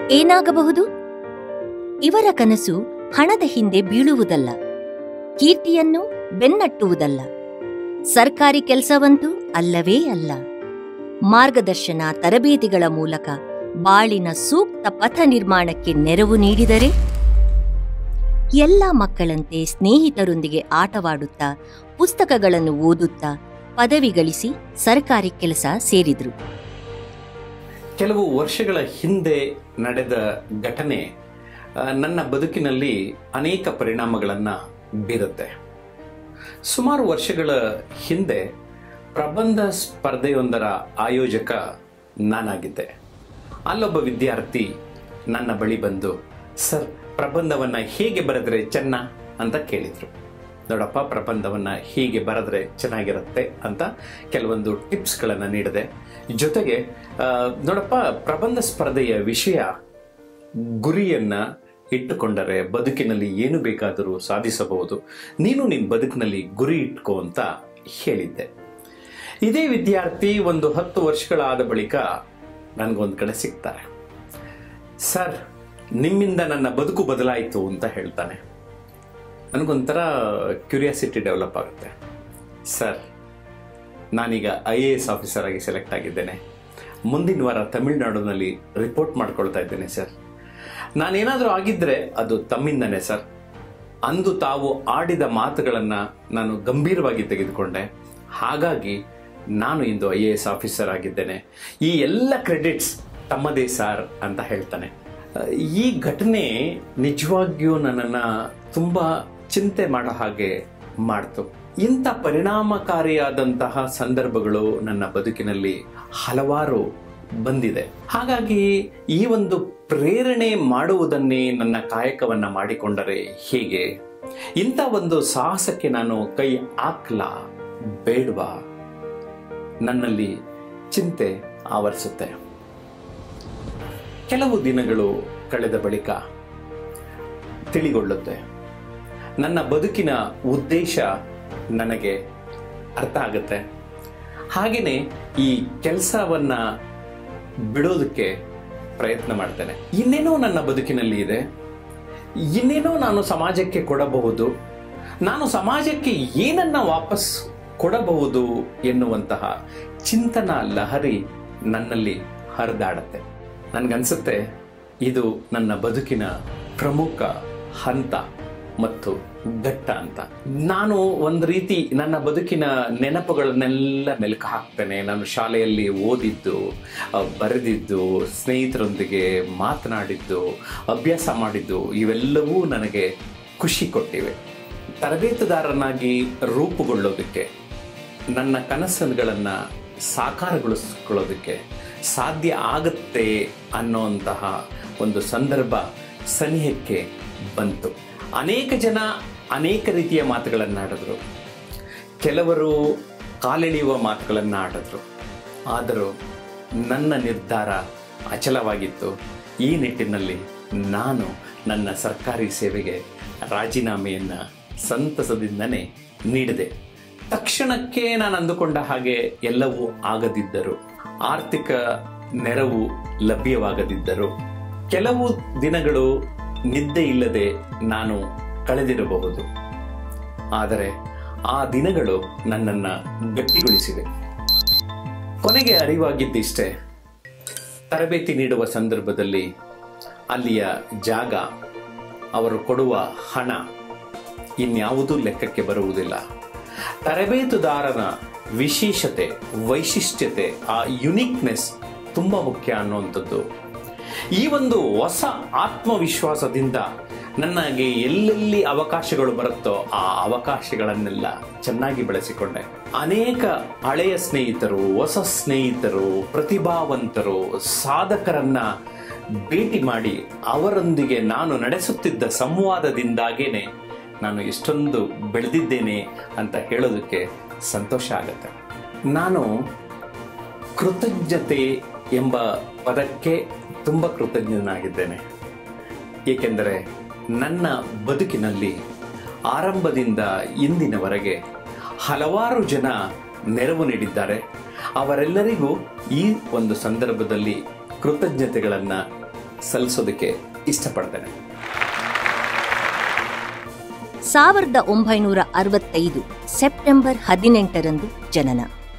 ಏನಾಗಬಹುದು ಇವರ ಕನಸು ಹಣದ ಹಿಂದೆ ಬೀಳುವುದಲ್ಲ ಕೀರ್ತಿಯನ್ನು ಬೆನ್ನಟ್ಟುವುದಲ್ಲ ಸರ್ಕಾರಿ ಕೆಲಸವಂತೂ ಅಲ್ಲವೇ ಅಲ್ಲ ಮಾರ್ಗದರ್ಶನ ತರಬೇತಿಗಳ ಮೂಲಕ ಬಾಳಿನ ಸೂಕ್ತ ಪಥ ನಿರ್ಮಾಣಕ್ಕೆ ನೆರವು ನೀಡಿದರೆ ಎಲ್ಲ ಮಕ್ಕಳಂತೆ ಸ್ನೇಹಿತರೊಂದಿಗೆ ಆಟವಾಡುತ್ತಾ ಪುಸ್ತಕಗಳನ್ನು ಓದುತ್ತಾ ಪದವಿ ಗಳಿಸಿ ಸರ್ಕಾರಿ ಕೆಲಸ ಸೇರಿದ್ರು ಕೆಲವು ವರ್ಷಗಳ ಹಿಂದೆ ನಡೆದ ಘಟನೆ ಆ, ನನ್ನ ಬದುಕಿನಲ್ಲಿ ಅನೇಕ ಪರಿಣಾಮಗಳನ್ನು ಬೀರುತ್ತೆ ಸುಮಾರು ವರ್ಷಗಳ ಹಿಂದೆ ಪ್ರಬಂಧ ಸ್ಪರ್ಧೆಯೊಂದರ ಆಯೋಜಕ ನಾನಾಗಿದ್ದೆ ಅಲ್ಲೊಬ್ಬ ವಿದ್ಯಾರ್ಥಿ ನನ್ನ ಬಳಿ ಬಂದು ಸರ್ ಪ್ರಬಂಧವನ್ನು ಹೇಗೆ ಬರೆದ್ರೆ ಚೆನ್ನ ಅಂತ ಕೇಳಿದರು ನೋಡಪ್ಪ ಪ್ರಬಂಧವನ್ನು ಹೀಗೆ ಬರೆದ್ರೆ ಚೆನ್ನಾಗಿರುತ್ತೆ ಅಂತ ಕೆಲವೊಂದು ಟಿಪ್ಸ್ಗಳನ್ನು ನೀಡಿದೆ ಜೊತೆಗೆ ಆ, ನೋಡಪ್ಪ ಪ್ರಬಂಧ ಸ್ಪರ್ಧೆಯ ವಿಷಯ ಗುರಿಯನ್ನ ಇಟ್ಟುಕೊಂಡರೆ ಬದುಕಿನಲ್ಲಿ ಏನು ಬೇಕಾದರೂ ಸಾಧಿಸಬಹುದು ನೀನು ನಿನ್ನ ಬದುಕಿನಲ್ಲಿ ಗುರಿ ಇಟ್ಕೋ ಅಂತ ಹೇಳಿದ್ದೆ ಇದೇ ವಿದ್ಯಾರ್ಥಿ ಒಂದು ಹತ್ತು ವರ್ಷಗಳಾದ ಬಳಿಕ ನನಗೊಂದು ಕಡೆ ಸಿಗ್ತಾರೆ ಸರ್ ನಿಮ್ಮಿಂದ ನನ್ನ ಬದುಕು ಬದಲಾಯಿತು ಅಂತ ಹೇಳ್ತಾನೆ ನನಗೊಂಥರ ಕ್ಯೂರಿಯಾಸಿಟಿ ಡೆವಲಪ್ ಆಗುತ್ತೆ ಸರ್ ನಾನೀಗ ಐ ಎ ಎಸ್ ಆಫೀಸರ್ ಆಗಿ ಸೆಲೆಕ್ಟ್ ಆಗಿದ್ದೇನೆ ಮುಂದಿನ ವಾರ ತಮಿಳುನಾಡಿನಲ್ಲಿ ರಿಪೋರ್ಟ್ ಮಾಡ್ಕೊಳ್ತಾ ಇದ್ದೇನೆ ಸರ್ ನಾನೇನಾದರೂ ಆಗಿದ್ದರೆ ಅದು ತಮ್ಮಿಂದನೇ ಸರ್ ಅಂದು ತಾವು ಆಡಿದ ಮಾತುಗಳನ್ನು ನಾನು ಗಂಭೀರವಾಗಿ ತೆಗೆದುಕೊಂಡೆ ಹಾಗಾಗಿ ನಾನು ಇಂದು ಐ ಎ ಎಸ್ ಆಫೀಸರ್ ಆಗಿದ್ದೇನೆ ಈ ಎಲ್ಲ ಕ್ರೆಡಿಟ್ಸ್ ತಮ್ಮದೇ ಸರ್ ಅಂತ ಹೇಳ್ತಾನೆ ಅಹ್, ಈ ಘಟನೆ ನಿಜವಾಗಿಯೂ ನನ್ನನ್ನು ತುಂಬ ಚಿಂತೆ ಮಾಡೋ ಹಾಗೆ ಮಾಡ್ತು ಇಂಥ ಪರಿಣಾಮಕಾರಿಯಾದಂತಹ ಸಂದರ್ಭಗಳು ನನ್ನ ಬದುಕಿನಲ್ಲಿ ಹಲವಾರು ಬಂದಿದೆ ಹಾಗಾಗಿ ಈ ಒಂದು ಪ್ರೇರಣೆ ಮಾಡುವುದನ್ನೇ ನನ್ನ ಕಾಯಕವನ್ನ ಮಾಡಿಕೊಂಡರೆ ಹೇಗೆ ಇಂಥ ಒಂದು ಸಾಹಸಕ್ಕೆ ನಾನು ಕೈ ಹಾಕ್ಲಾ ಬೇಡವಾ ನನ್ನಲ್ಲಿ ಚಿಂತೆ ಆವರಿಸುತ್ತೆ ಕೆಲವು ದಿನಗಳು ಕಳೆದ ಬಳಿಕ ತಿಳಿಗೊಳ್ಳುತ್ತೆ ನನ್ನ ಬದುಕಿನ ಉದ್ದೇಶ ನನಗೆ ಅರ್ಥ ಆಗುತ್ತೆ ಹಾಗೆಯೇ ಈ ಕೆಲಸವನ್ನ ಬಿಡೋದಕ್ಕೆ ಪ್ರಯತ್ನ ಮಾಡ್ತೇನೆ ಇನ್ನೇನೋ ನನ್ನ ಬದುಕಿನಲ್ಲಿ ಇದೆ ಇನ್ನೇನೋ ನಾನು ಸಮಾಜಕ್ಕೆ ಕೊಡಬಹುದು ನಾನು ಸಮಾಜಕ್ಕೆ ಏನನ್ನ ವಾಪಸ್ ಕೊಡಬಹುದು ಎನ್ನುವಂತಹ ಚಿಂತನ ಲಹರಿ ನನ್ನಲ್ಲಿ ಹರಿದಾಡತ್ತೆ ನನಗನ್ಸುತ್ತೆ ಇದು ನನ್ನ ಬದುಕಿನ ಪ್ರಮುಖ ಹಂತ ಮತ್ತು ಘಟ್ಟ ಅಂತ ನಾನು ಒಂದು ರೀತಿ ನನ್ನ ಬದುಕಿನ ನೆನಪುಗಳನ್ನೆಲ್ಲ ಮೆಲುಕು ಹಾಕ್ತೇನೆ ನಾನು ಶಾಲೆಯಲ್ಲಿ ಓದಿದ್ದು ಆ, ಬರೆದಿದ್ದು ಸ್ನೇಹಿತರೊಂದಿಗೆ ಮಾತನಾಡಿದ್ದು ಅಭ್ಯಾಸ ಮಾಡಿದ್ದು ಇವೆಲ್ಲವೂ ನನಗೆ ಖುಷಿ ಕೊಟ್ಟಿವೆ ತರಬೇತುದಾರನಾಗಿ ರೂಪುಗೊಳ್ಳೋದಕ್ಕೆ ನನ್ನ ಕನಸುಗಳನ್ನು ಸಾಕಾರಗೊಳಿಸ್ಕೊಳ್ಳೋದಕ್ಕೆ ಸಾಧ್ಯ ಆಗುತ್ತೆ ಅನ್ನೋಂತಹ ಒಂದು ಸಂದರ್ಭ ಸನಿಹಕ್ಕೆ ಬಂತು ಅನೇಕ ಜನ ಅನೇಕ ರೀತಿಯ ಮಾತುಗಳನ್ನು ಆಡಿದ್ರು ಕೆಲವರು ಕಾಲೆಳೆಯುವ ಮಾತುಗಳನ್ನು ಆಡಿದ್ರು ಆದರೂ ನನ್ನ ನಿರ್ಧಾರ ಅಚಲವಾಗಿತ್ತು ಈ ನಿಟ್ಟಿನಲ್ಲಿ ನಾನು ನನ್ನ ಸರ್ಕಾರಿ ಸೇವೆಗೆ ರಾಜೀನಾಮೆಯನ್ನು ಸಂತಸದಿಂದನೇ ನೀಡಿದೆ ತಕ್ಷಣಕ್ಕೆ ನಾನು ಅಂದುಕೊಂಡ ಹಾಗೆ ಎಲ್ಲವೂ ಆಗದಿದ್ದರು ಆರ್ಥಿಕ ನೆರವು ಲಭ್ಯವಾಗದಿದ್ದರು ಕೆಲವು ದಿನಗಳು ನಿದ್ದೆ ಇಲ್ಲದೆ ನಾನು ಕಳೆದಿರಬಹುದು ಆದರೆ ಆ ದಿನಗಳು ನನ್ನನ್ನು ಗಟ್ಟಿಗೊಳಿಸಿವೆ ಕೊನೆಗೆ ಅರಿವಾಗಿದ್ದಿಷ್ಟೇ ತರಬೇತಿ ನೀಡುವ ಸಂದರ್ಭದಲ್ಲಿ ಅಲ್ಲಿಯ ಜಾಗ ಅವರು ಕೊಡುವ ಹಣ ಇನ್ಯಾವುದೂ ಲೆಕ್ಕಕ್ಕೆ ಬರುವುದಿಲ್ಲ ತರಬೇತುದಾರನ ವಿಶೇಷತೆ ವೈಶಿಷ್ಟ್ಯತೆ ಆ ಯುನಿಕ್ನೆಸ್ ತುಂಬ ಮುಖ್ಯ ಅನ್ನುವಂಥದ್ದು ಈ ಒಂದು ಹೊಸ ಆತ್ಮವಿಶ್ವಾಸದಿಂದ ನನಗೆ ಎಲ್ಲೆಲ್ಲಿ ಅವಕಾಶಗಳು ಬರುತ್ತೋ ಆ ಅವಕಾಶಗಳನ್ನೆಲ್ಲ ಚೆನ್ನಾಗಿ ಬೆಳೆಸಿಕೊಂಡೆ ಅನೇಕ ಹಳೆಯ ಸ್ನೇಹಿತರು ಹೊಸ ಸ್ನೇಹಿತರು ಪ್ರತಿಭಾವಂತರು ಸಾಧಕರನ್ನ ಭೇಟಿ ಮಾಡಿ ಅವರೊಂದಿಗೆ ನಾನು ನಡೆಸುತ್ತಿದ್ದ ಸಂವಾದದಿಂದಾಗೇನೆ ನಾನು ಎಷ್ಟೊಂದು ಬೆಳೆದಿದ್ದೇನೆ ಅಂತ ಹೇಳೋದಕ್ಕೆ ಸಂತೋಷ ಆಗುತ್ತೆ ನಾನು ಕೃತಜ್ಞತೆ ಎಂಬ ಪದಕ್ಕೆ ತುಂಬ ಕೃತಜ್ಞನಾಗಿದ್ದೇನೆ ಏಕೆಂದರೆ ನನ್ನ ಬದುಕಿನಲ್ಲಿ ಆರಂಭದಿಂದ ಇಂದಿನವರೆಗೆ ಹಲವಾರು ಜನ ನೆರವು ನೀಡಿದ್ದಾರೆ ಅವರೆಲ್ಲರಿಗೂ ಈ ಒಂದು ಸಂದರ್ಭದಲ್ಲಿ ಕೃತಜ್ಞತೆಗಳನ್ನು ಸಲ್ಲಿಸೋದಕ್ಕೆ ಇಷ್ಟಪಡ್ತೇನೆ ಸಾವಿರದ ಒಂಬೈನೂರ ಅರವತ್ತೈದು ಸೆಪ್ಟೆಂಬರ್ ಹದಿನೆಂಟರಂದು ಜನನ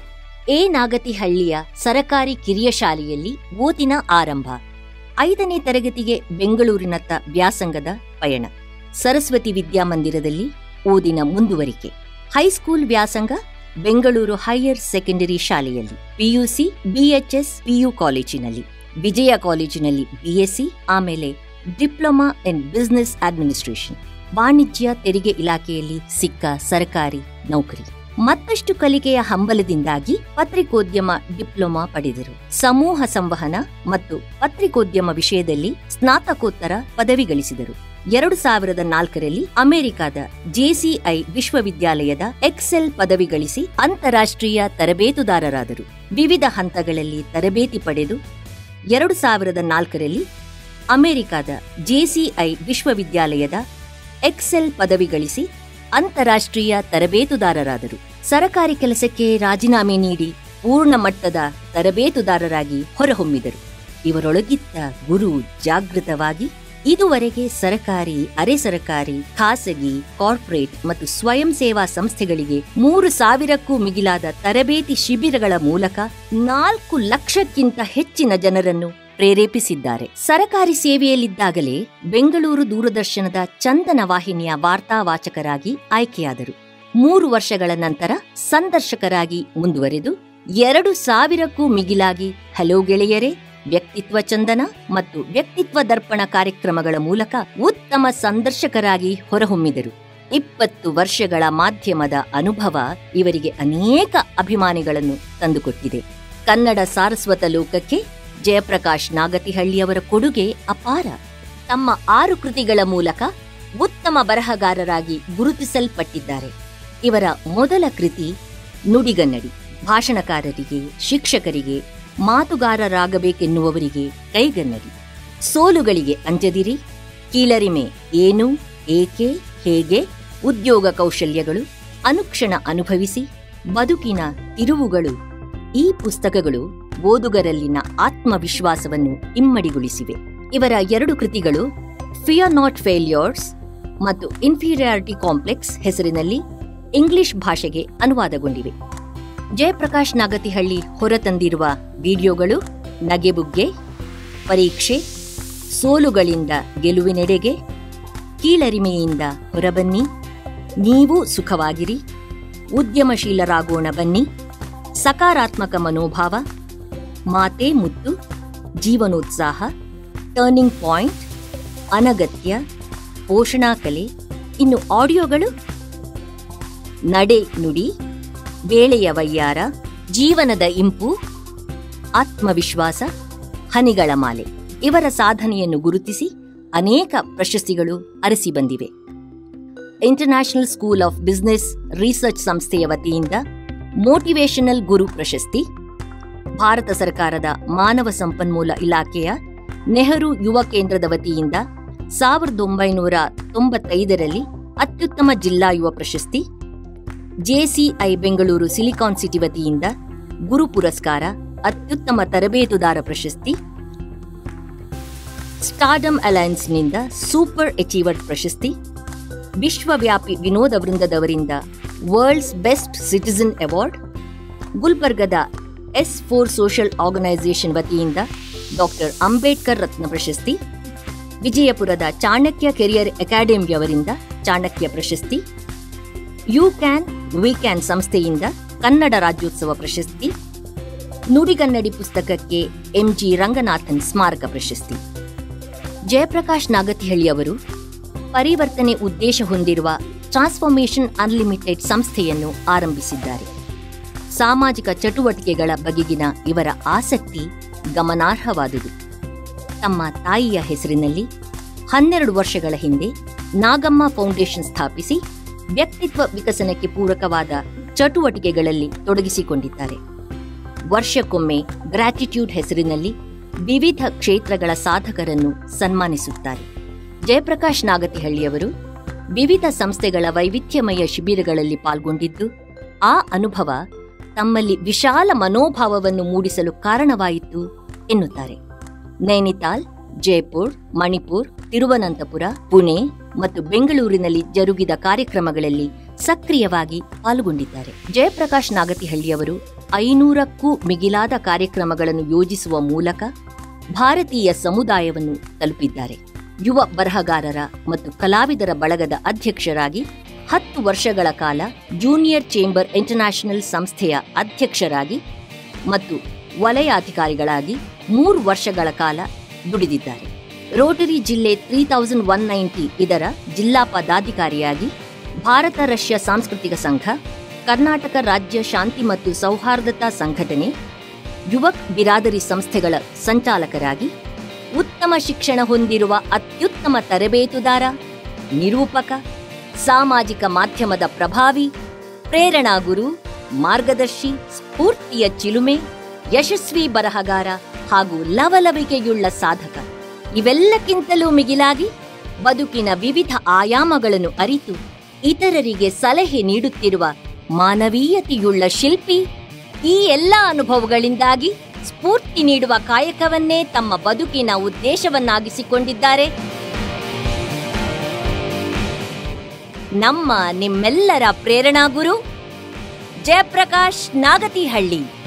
ಎ ನಾಗತಿಹಳ್ಳಿಯ ಸರಕಾರಿ ಕಿರಿಯ ಶಾಲೆಯಲ್ಲಿ ಓದಿನ ಆರಂಭ ಐದನೇ ತರಗತಿಗೆ ಬೆಂಗಳೂರಿನತ್ತ ವ್ಯಾಸಂಗದ ಪಯಣ ಸರಸ್ವತಿ ವಿದ್ಯಾಮಂದಿರದಲ್ಲಿ ಓದಿನ ಮುಂದುವರಿಕೆ ಹೈಸ್ಕೂಲ್ ವ್ಯಾಸಂಗ ಬೆಂಗಳೂರು ಹೈಯರ್ ಸೆಕೆಂಡರಿ ಶಾಲೆಯಲ್ಲಿ ಪಿಯುಸಿ ಬಿಎಚ್ಎಸ್ ಪಿಯು ಕಾಲೇಜಿನಲ್ಲಿ ವಿಜಯ ಕಾಲೇಜಿನಲ್ಲಿ ಬಿಎಸ್ಸಿ ಆಮೇಲೆ ಡಿಪ್ಲೊಮಾ ಇನ್ ಬಿಸಿನೆಸ್ ಅಡ್ಮಿನಿಸ್ಟ್ರೇಷನ್ ವಾಣಿಜ್ಯ ತೆರಿಗೆ ಇಲಾಖೆಯಲ್ಲಿ ಸಿಕ್ಕ ಸರ್ಕಾರಿ ನೌಕರಿ ಮತ್ತಷ್ಟು ಕಲಿಕೆಯ ಹಂಬಲದಿಂದಾಗಿ ಪತ್ರಿಕೋದ್ಯಮ ಡಿಪ್ಲೊಮಾ ಪಡೆದರು ಸಮೂಹ ಸಂವಹನ ಮತ್ತು ಪತ್ರಿಕೋದ್ಯಮ ವಿಷಯದಲ್ಲಿ ಸ್ನಾತಕೋತ್ತರ ಪದವಿ ಗಳಿಸಿದರು ಎರಡು ಸಾವಿರದ ನಾಲ್ಕರಲ್ಲಿ ಅಮೆರಿಕದ ಜೆಸಿಐ ವಿಶ್ವವಿದ್ಯಾಲಯದ ಎಕ್ಸೆಲ್ ಪದವಿ ಗಳಿಸಿ ಅಂತಾರಾಷ್ಟ್ರೀಯ ತರಬೇತುದಾರರಾದರು ವಿವಿಧ ಹಂತಗಳಲ್ಲಿ ತರಬೇತಿ ಪಡೆದು ಎರಡು ಸಾವಿರದ ನಾಲ್ಕರಲ್ಲಿ ಅಮೆರಿಕದ ಜೆಸಿಐ ವಿಶ್ವವಿದ್ಯಾಲಯದ ಎಕ್ಸೆಲ್ ಪದವಿ ಗಳಿಸಿ ಅಂತಾರಾಷ್ಟ್ರೀಯ ತರಬೇತುದಾರರಾದರು ಸರಕಾರಿ ಕೆಲಸಕ್ಕೆ ರಾಜೀನಾಮೆ ನೀಡಿ ಪೂರ್ಣ ಮಟ್ಟದ ತರಬೇತುದಾರರಾಗಿ ಹೊರಹೊಮ್ಮಿದರು ಇವರೊಳಗಿದ್ದ ಗುರು ಜಾಗೃತವಾಗಿ ಇದುವರೆಗೆ ಸರಕಾರಿ ಅರೆ ಸರಕಾರಿ ಖಾಸಗಿ ಕಾರ್ಪೊರೇಟ್ ಮತ್ತು ಸ್ವಯಂ ಸೇವಾ ಸಂಸ್ಥೆಗಳಿಗೆ ಮೂರು ಸಾವಿರಕ್ಕೂ ಮಿಗಿಲಾದ ತರಬೇತಿ ಶಿಬಿರಗಳ ಮೂಲಕ ನಾಲ್ಕು ಲಕ್ಷಕ್ಕಿಂತ ಹೆಚ್ಚಿನ ಜನರನ್ನು ಪ್ರೇರೇಪಿಸಿದ್ದಾರೆ ಸರಕಾರಿ ಸೇವೆಯಲ್ಲಿದ್ದಾಗಲೇ ಬೆಂಗಳೂರು ದೂರದರ್ಶನದ ಚಂದನ ವಾಹಿನಿಯ ವಾರ್ತಾವಾಚಕರಾಗಿ ಆಯ್ಕೆಯಾದರು ಮೂರು ವರ್ಷಗಳ ನಂತರ ಸಂದರ್ಶಕರಾಗಿ ಮುಂದುವರೆದು ಎರಡು ಸಾವಿರಕ್ಕೂ ಮಿಗಿಲಾಗಿ ಹಲೋ ಗೆಳೆಯರೇ ವ್ಯಕ್ತಿತ್ವ ಚಂದನ ಮತ್ತು ವ್ಯಕ್ತಿತ್ವ ದರ್ಪಣ ಕಾರ್ಯಕ್ರಮಗಳ ಮೂಲಕ ಉತ್ತಮ ಸಂದರ್ಶಕರಾಗಿ ಹೊರಹೊಮ್ಮಿದರು ಇಪ್ಪತ್ತು ವರ್ಷಗಳ ಮಾಧ್ಯಮದ ಅನುಭವ ಇವರಿಗೆ ಅನೇಕ ಅಭಿಮಾನಿಗಳನ್ನು ತಂದುಕೊಟ್ಟಿದೆ ಕನ್ನಡ ಸಾರಸ್ವತ ಲೋಕಕ್ಕೆ ಜಯಪ್ರಕಾಶ್ ನಾಗತಿಹಳ್ಳಿಯವರ ಕೊಡುಗೆ ಅಪಾರ ತಮ್ಮ ಆರು ಕೃತಿಗಳ ಮೂಲಕ ಉತ್ತಮ ಬರಹಗಾರರಾಗಿ ಗುರುತಿಸಲ್ಪಟ್ಟಿದ್ದಾರೆ ಇವರ ಮೊದಲ ಕೃತಿ ನುಡಿಗನ್ನಡಿ ಭಾಷಣಕಾರರಿಗೆ ಶಿಕ್ಷಕರಿಗೆ ಮಾತುಗಾರರಾಗಬೇಕೆನ್ನುವವರಿಗೆ ಕೈಗನ್ನಡಿ ಸೋಲುಗಳಿಗೆ ಅಂಜದಿರಿ ಕೀಳರಿಮೆ ಏನು ಏಕೆ ಹೇಗೆ ಉದ್ಯೋಗ ಕೌಶಲ್ಯಗಳು ಅನುಕ್ಷಣ ಅನುಭವಿಸಿ ಬದುಕಿನ ತಿರುವುಗಳು ಈ ಪುಸ್ತಕಗಳು ಓದುಗರಲ್ಲಿನ ಆತ್ಮವಿಶ್ವಾಸವನ್ನು ಇಮ್ಮಡಿಗೊಳಿಸಿವೆ ಇವರ ಎರಡು ಕೃತಿಗಳು ಫಿಯರ್ ನಾಟ್ ಫೇಲ್ಯೂರ್ಸ್ ಮತ್ತು ಇನ್ಫೀರಿಯಾರಿಟಿ ಕಾಂಪ್ಲೆಕ್ಸ್ ಹೆಸರಿನಲ್ಲಿ ಇಂಗ್ಲಿಷ್ ಭಾಷೆಗೆ ಅನುವಾದಗೊಂಡಿವೆ ಜಯಪ್ರಕಾಶ್ ನಾಗತಿಹಳ್ಳಿ ಹೊರತಂದಿರುವ ವಿಡಿಯೋಗಳು ನಗೆಬುಗ್ಗೆ ಪರೀಕ್ಷೆ ಸೋಲುಗಳಿಂದ ಗೆಲುವಿನೆಡೆಗೆ ಕೀಳರಿಮೆಯಿಂದ ಹೊರಬನ್ನಿ ನೀವು ಸುಖವಾಗಿರಿ ಉದ್ಯಮಶೀಲರಾಗೋಣ ಬನ್ನಿ ಸಕಾರಾತ್ಮಕ ಮನೋಭಾವ ಮಾತೆ ಮುತ್ತು ಜೀವನೋತ್ಸಾಹ ಟರ್ನಿಂಗ್ ಪಾಯಿಂಟ್ ಅನಗತ್ಯ ಪೋಷಣಾ ಕಲೆ ಇನ್ನು ಆಡಿಯೋಗಳು ನಡೆ ನುಡಿ ವೇಳೆಯ ವಯ್ಯಾರ ಜೀವನದ ಇಂಪು ಆತ್ಮವಿಶ್ವಾಸ ಹನಿಗಳ ಮಾಲೆ ಇವರ ಸಾಧನೆಯನ್ನು ಗುರುತಿಸಿ ಅನೇಕ ಪ್ರಶಸ್ತಿಗಳು ಅರಸಿ ಬಂದಿವೆ international school of business research ಸಂಸ್ಥೆಯ ವತಿಯಿಂದ ಮೋಟಿವೇಶನಲ್ ಗುರು ಪ್ರಶಸ್ತಿ ಭಾರತ ಸರ್ಕಾರದ ಮಾನವ ಸಂಪನ್ಮೂಲ ಇಲಾಖೆಯ ನೆಹರು ಯುವ ಕೇಂದ್ರದ ವತಿಯಿಂದ ಸಾವಿರದ ಒಂಬೈನೂರ ತೊಂಬತ್ತೈದರಲ್ಲಿ ಅತ್ಯುತ್ತಮ ಜಿಲ್ಲಾ ಯುವ ಪ್ರಶಸ್ತಿ ಜೆಸಿಐ ಬೆಂಗಳೂರು ಸಿಲಿಕಾನ್ ಸಿಟಿ ವತಿಯಿಂದ ಗುರು ಪುರಸ್ಕಾರ ಅತ್ಯುತ್ತಮ ತರಬೇತುದಾರ ಪ್ರಶಸ್ತಿ ಸ್ಟಾರ್ಡಮ್ ಅಲಯನ್ಸ್ನಿಂದ ಸೂಪರ್ ಅಚೀವರ್ ಪ್ರಶಸ್ತಿ ವಿಶ್ವವ್ಯಾಪಿ ವಿನೋದ ವೃಂದದವರಿಂದ ವರ್ಲ್ಡ್ಸ್ ಬೆಸ್ಟ್ ಸಿಟಿಸನ್ ಅವಾರ್ಡ್ ಗುಲ್ಬರ್ಗದ ಎಸ್ ಫೋರ್ ಸೋಷಿಯಲ್ ಆರ್ಗನೈಸೇಷನ್ ವತಿಯಿಂದ ಡಾಕ್ಟರ್ ಅಂಬೇಡ್ಕರ್ ರತ್ನ ಪ್ರಶಸ್ತಿ ವಿಜಯಪುರದ ಚಾಣಕ್ಯ ಕೆರಿಯರ್ ಅಕಾಡೆಮಿಯವರಿಂದ ಚಾಣಕ್ಯ ಪ್ರಶಸ್ತಿ ಯು ಕ್ಯಾನ್ ವಿ ಕ್ಯಾನ್ ಸಂಸ್ಥೆಯಿಂದ ಕನ್ನಡ ರಾಜ್ಯೋತ್ಸವ ಪ್ರಶಸ್ತಿ ನುಡಿಗನ್ನಡಿ ಪುಸ್ತಕಕ್ಕೆ ಎಂಜಿ ರಂಗನಾಥನ್ ಸ್ಮಾರಕ ಪ್ರಶಸ್ತಿ ಜಯಪ್ರಕಾಶ್ ನಾಗತಿಹಳ್ಳಿ ಅವರು ಪರಿವರ್ತನೆ ಉದ್ದೇಶ ಹೊಂದಿರುವ ಟ್ರಾನ್ಸ್ಫಾರ್ಮೇಷನ್ ಅನ್ಲಿಮಿಟೆಡ್ ಸಂಸ್ಥೆಯನ್ನು ಆರಂಭಿಸಿದ್ದಾರೆ ಸಾಮಾಜಿಕ ಚಟುವಟಿಕೆಗಳ ಬಗೆಗಿನ ಇವರ ಆಸಕ್ತಿ ಗಮನಾರ್ಹವಾದುದು ತಮ್ಮ ತಾಯಿಯ ಹೆಸರಿನಲ್ಲಿ ಹನ್ನೆರಡು ವರ್ಷಗಳ ಹಿಂದೆ ನಾಗಮ್ಮ ಫೌಂಡೇಶನ್ ಸ್ಥಾಪಿಸಿ ವ್ಯಕ್ತಿತ್ವ ವಿಕಸನಕ್ಕೆ ಪೂರಕವಾದ ಚಟುವಟಿಕೆಗಳಲ್ಲಿ ತೊಡಗಿಸಿಕೊಂಡಿದ್ದಾರೆ ವರ್ಷಕ್ಕೊಮ್ಮೆ ಗ್ರಾಟಿಟ್ಯೂಡ್ ಹೆಸರಿನಲ್ಲಿ ವಿವಿಧ ಕ್ಷೇತ್ರಗಳ ಸಾಧಕರನ್ನು ಸನ್ಮಾನಿಸುತ್ತಾರೆ ಜಯಪ್ರಕಾಶ್ ನಾಗತಿಹಳ್ಳಿಯವರು ವಿವಿಧ ಸಂಸ್ಥೆಗಳ ವೈವಿಧ್ಯಮಯ ಶಿಬಿರಗಳಲ್ಲಿ ಪಾಲ್ಗೊಂಡಿದ್ದು ಆ ಅನುಭವ ತಮ್ಮಲ್ಲಿ ವಿಶಾಲ ಮನೋಭಾವವನ್ನು ಮೂಡಿಸಲು ಕಾರಣವಾಯಿತು ಎನ್ನುತ್ತಾರೆ ನೈನಿತಾಲ್ ಜೈಪುರ್ ಮಣಿಪುರ್ ತಿರುವನಂತಪುರ ಪುಣೆ ಮತ್ತು ಬೆಂಗಳೂರಿನಲ್ಲಿ ಜರುಗಿದ ಕಾರ್ಯಕ್ರಮಗಳಲ್ಲಿ ಸಕ್ರಿಯವಾಗಿ ಪಾಲ್ಗೊಂಡಿದ್ದಾರೆ ಜಯಪ್ರಕಾಶ್ ನಾಗತಿಹಳ್ಳಿಯವರು ಐನೂರಕ್ಕೂ ಮಿಗಿಲಾದ ಕಾರ್ಯಕ್ರಮಗಳನ್ನು ಯೋಜಿಸುವ ಮೂಲಕ ಭಾರತೀಯ ಸಮುದಾಯವನ್ನು ತಲುಪಿದ್ದಾರೆ ಯುವ ಬರಹಗಾರರ ಮತ್ತು ಕಲಾವಿದರ ಬಳಗದ ಅಧ್ಯಕ್ಷರಾಗಿ ಹತ್ತು ವರ್ಷಗಳ ಕಾಲ ಜೂನಿಯರ್ ಚೇಂಬರ್ ಇಂಟರ್ನ್ಯಾಷನಲ್ ಸಂಸ್ಥೆಯ ಅಧ್ಯಕ್ಷರಾಗಿ ಮತ್ತು ವಲಯಾಧಿಕಾರಿಗಳಾಗಿ ಮೂರು ವರ್ಷಗಳ ಕಾಲ ದುಡಿದಿದ್ದಾರೆ ರೋಟರಿ ಜಿಲ್ಲೆ ತ್ರೀ ತೌಸಂಡ್ ಒನ್ ನೈಂಟಿ ಇದರ ಜಿಲ್ಲಾ ಪದಾಧಿಕಾರಿಯಾಗಿ ಭಾರತ ರಷ್ಯಾ ಸಾಂಸ್ಕೃತಿಕ ಸಂಘ ಕರ್ನಾಟಕ ರಾಜ್ಯ ಶಾಂತಿ ಮತ್ತು ಸೌಹಾರ್ದತಾ ಸಂಘಟನೆ ಯುವಕ್ ಬಿರಾದರಿ ಸಂಸ್ಥೆಗಳ ಸಂಚಾಲಕರಾಗಿ ಉತ್ತಮ ಶಿಕ್ಷಣ ಹೊಂದಿರುವ ಅತ್ಯುತ್ತಮ ತರಬೇತುದಾರ ನಿರೂಪಕ ಸಾಮಾಜಿಕ ಮಾಧ್ಯಮದ ಪ್ರಭಾವಿ ಪ್ರೇರಣಾ ಗುರು ಮಾರ್ಗದರ್ಶಿ ಸ್ಫೂರ್ತಿಯ ಚಿಲುಮೆ ಯಶಸ್ವಿ ಬರಹಗಾರ ಹಾಗೂ ಲವಲವಿಕೆಯುಳ್ಳ ಸಾಧಕ ಇವೆಲ್ಲಕ್ಕಿಂತಲೂ ಮಿಗಿಲಾಗಿ ಬದುಕಿನ ವಿವಿಧ ಆಯಾಮಗಳನ್ನು ಅರಿತು ಇತರರಿಗೆ ಸಲಹೆ ನೀಡುತ್ತಿರುವ ಮಾನವೀಯತೆಯುಳ್ಳ ಶಿಲ್ಪಿ ಈ ಎಲ್ಲ ಅನುಭವಗಳಿಂದಾಗಿ ಸ್ಫೂರ್ತಿ ನೀಡುವ ಕಾಯಕವನ್ನೇ ತಮ್ಮ ಬದುಕಿನ ಉದ್ದೇಶವನ್ನಾಗಿಸಿಕೊಂಡಿದ್ದಾರೆ ನಮ್ಮ ನಿಮ್ಮೆಲ್ಲರ ಪ್ರೇರಣಾ ಗುರು ಜಯಪ್ರಕಾಶ್ ನಾಗತಿಹಳ್ಳಿ